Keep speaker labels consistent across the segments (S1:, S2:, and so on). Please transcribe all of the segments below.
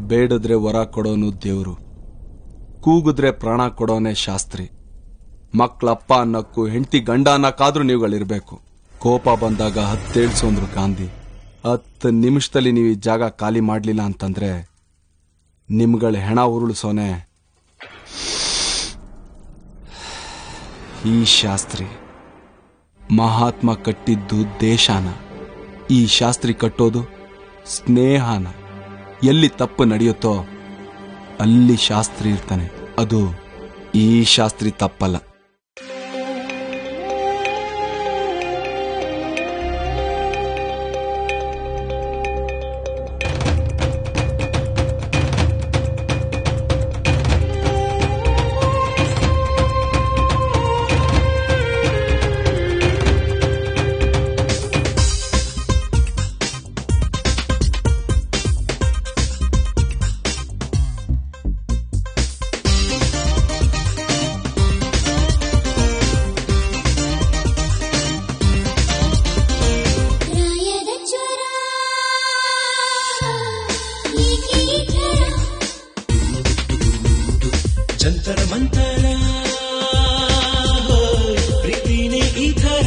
S1: ಬೇಡದ್ರೆ ವರ ಕೊಡೋನು ದೇವ್ರು ಕೂಗಿದ್ರೆ ಪ್ರಾಣ ಕೊಡೋನೆ ಶಾಸ್ತ್ರಿ ಮಕ್ಳಪ್ಪ ಅನ್ನಕ್ಕೂ ಹೆಂಡತಿ ಗಂಡ ಅನ್ನಕ್ಕಾದ್ರೂ ನೀವುಗಳಿರ್ಬೇಕು ಕೋಪ ಬಂದಾಗ ಹತ್ತೇಳ್ಸೋಂದ್ರು ಗಾಂಧಿ ಹತ್ತು ನಿಮಿಷದಲ್ಲಿ ನೀವು ಈ ಜಾಗ ಖಾಲಿ ಮಾಡ್ಲಿಲ್ಲ ಅಂತಂದ್ರೆ ನಿಮ್ಗಳ ಹೆಣ ಉರುಳಿಸೋನೆ ಈ ಶಾಸ್ತ್ರಿ ಮಹಾತ್ಮ ಕಟ್ಟಿದ್ದು ದೇಶಾನ ಈ ಶಾಸ್ತ್ರಿ ಕಟ್ಟೋದು ಸ್ನೇಹನ ಎಲ್ಲಿ ತಪ್ಪು ನಡೆಯುತ್ತೋ ಅಲ್ಲಿ ಶಾಸ್ತ್ರಿ ಇರ್ತಾನೆ ಅದು ಈ ಶಾಸ್ತ್ರಿ ತಪ್ಪಲ್ಲ
S2: ರಾಯದ ಜ್ವರ ಏಕೆ ಈ ಥರ
S3: ಜಂತರ ಮಂತರ ಪ್ರೀತಿನೇ ಈ ಥರ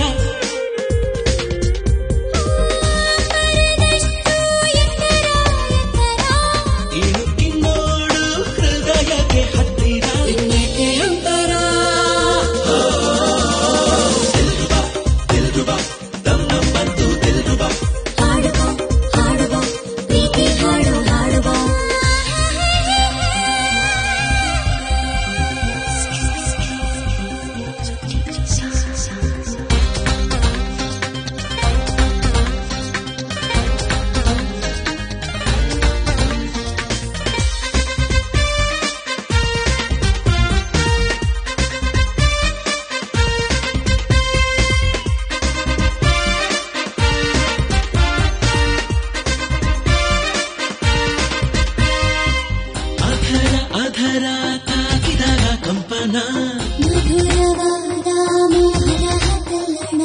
S2: ಮರದಷ್ಟು ಎತ್ತರ ಎತ್ತರ
S3: ಇಣುಕಿ ನೋಡು ಹೃದಯಕ್ಕೆ ಹತ್ತಿರ ಇನ್ನೇಕೆ ಅಂತರ
S2: ಹಾಡುವ ಹಾಡುವ ಪ್ರೀತಿ ಹಾಡು ಹಾಡುವ
S3: ಅಧರ ಅಧರ ತಾಕಿದಾಗ ಕಂಪನ
S2: ಮಧುರವಾದ ಮೋಹನ ಹತ್ತಲಣ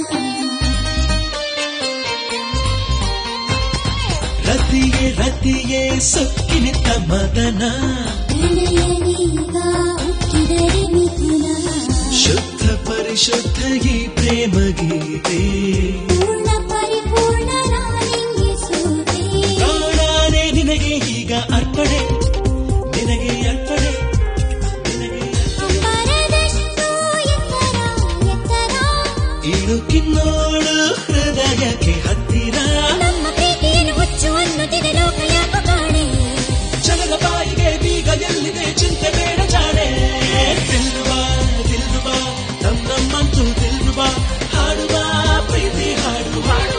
S3: ರತಿಯೇ ರತಿಯೇ ಸೊಕ್ಕಿ ನಿಂತ ಮದನ
S2: ಪ್ರಣಯನೀಗ ಉಕ್ಕಿದರೆ ಮಿಥುನ
S3: ಶುದ್ಧ ಪರಿಶುದ್ಧ ಈ ಪ್ರೇಮ ಗೀತೆ
S2: ಪೂರ್ಣ ಪರಿಪೂರ್ಣ ನಾನಿಂಗೆ ಸೋತೆ
S3: ಪ್ರಾಣಾನೇ ನಿನಗೆ ಈಗ ಅರ್ಪಣೆ ನಿನಗೆ ಅರ್ಪಣೆ ನಿನಗೆ
S2: ಅಂಬರದಷ್ಟು ಎತ್ತರ ಎತ್ತರ
S3: ಇಣುಕಿ ನೋಡು ಹೃದಯಕ್ಕೆ ಹತ್ತಿರ
S2: ನಮ್ಮ ಪ್ರೀತಿಯನ್ನು ಹುಚ್ಚು ಅನ್ನುತ್ತಿದೆ ಲೋಕ ಯಾಕ ಕಾಣೆ
S3: ಜನರ ಬಾಯಿಗೆ ಬೀಗ ಎಲ್ಲಿದೆ ಚಿಂತೆ ಬೇಡ ಜಾಣೆ ತಿಲ್ರುವ ತಿಲ್ರುವ ನಮ್ ನಮ್ಮಂತೂ ತಿಲ್ರುವ ಹಾಡುವ ಪ್ರೀತಿ ಹಾಡು ಹಾಡುವ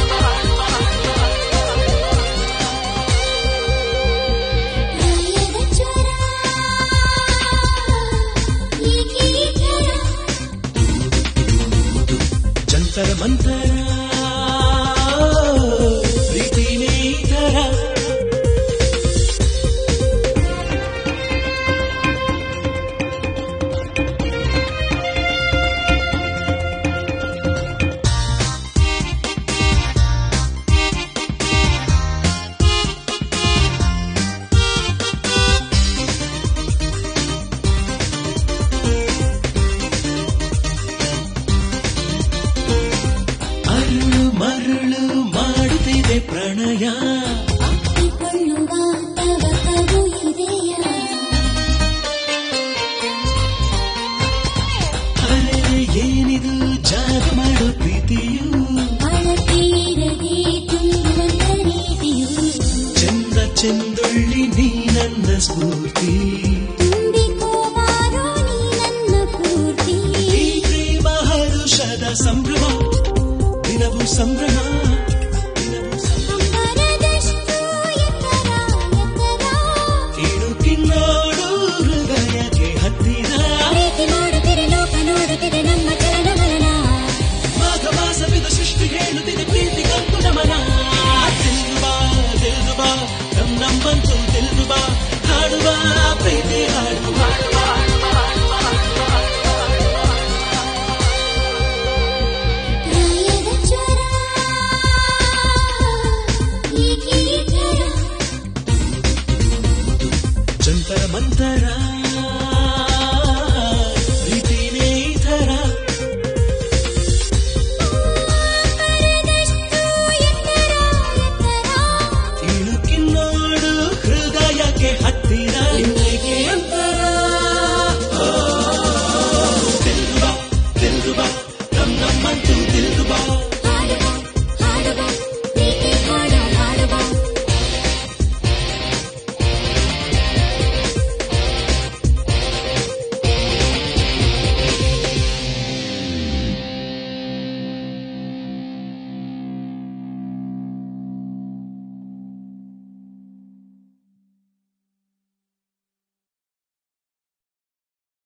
S2: ಪ್ರಾಯದ ಜ್ವರ ಏಕೆ ಈ ಥರ
S3: ಜಂತರ ಮಂತರ ಪ್ರೀತಿನೇ ಈ ಥರ ಅರುಳು ಮರುಳು ಮಾಡುತ್ತಿದೆ ಪ್ರಣಯ
S2: ಅಪ್ಪಿಕೊಳ್ಳುವ ತವಕವು ಇದೆಯ
S3: ಅರೆ ಏನಿದು ಜಾಗ ಮಾಡೋ ಪ್ರೀತಿಯು
S2: ಅಳತೀರದೆ ತುಂಬುವಂತ ರೀತಿಯು
S3: ಚಂದ ಚೆಂದುಳ್ಳಿ ನೀ ನನ್ನ ಸ್ಫೂರ್ತಿ
S2: ತುಂಬಿಕೋ ಬಾರೋ ನೀ ನನ್ನ ಪೂರ್ತಿ
S3: ಈ ಪ್ರೇಮ ಹರುಷದ ಸಂಭ್ರಮ ದಿನವೂ ಸಂಭ್ರಮ